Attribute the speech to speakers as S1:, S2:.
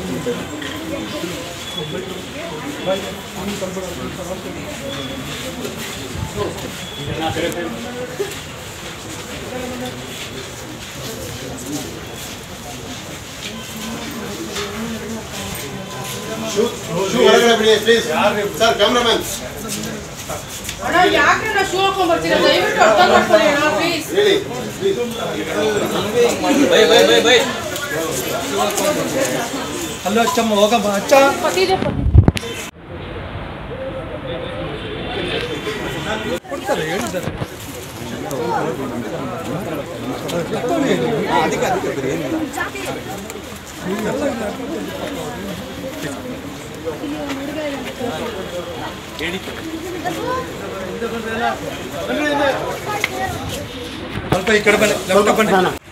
S1: shoe shoe ಹೊರಗಡೆ ಬಿಡಿ please sir cameraman
S2: ಅಣ್ಣ ಯಾಕೆ ನಾ ಶೂ ಹಾಕೊಂಡ್ ಬರ್ತೀರಾ ದಯವಿಟ್ಟು ಅರ್ಥ ಮಾಡ್ಕೊಳ್ಳಿ ಅಣ್ಣ ಪ್ಲೀಸ್
S1: ಹೇಳಿ please
S3: bye bye bye bye hello ಅಚ್ಚಮ್ಮ ಹೋಗಮ್ಮ ಅಚ್ಚ
S2: ಪತಿದೆ ಪತಿ
S3: ಕೊಡ್ತಾರೆ ಹೇಳಿದ್ದಾರೆ ಅದಕ್ಕೆ ಅದಕ್ಕೆ ಬೇರೆ ಏನಿಲ್ಲ ಸ್ವಲ್ಪ ಈ ಕಡೆ ಬನ್ನಿ ಲೆಫ್ಟ್ ಬನ್ನಿ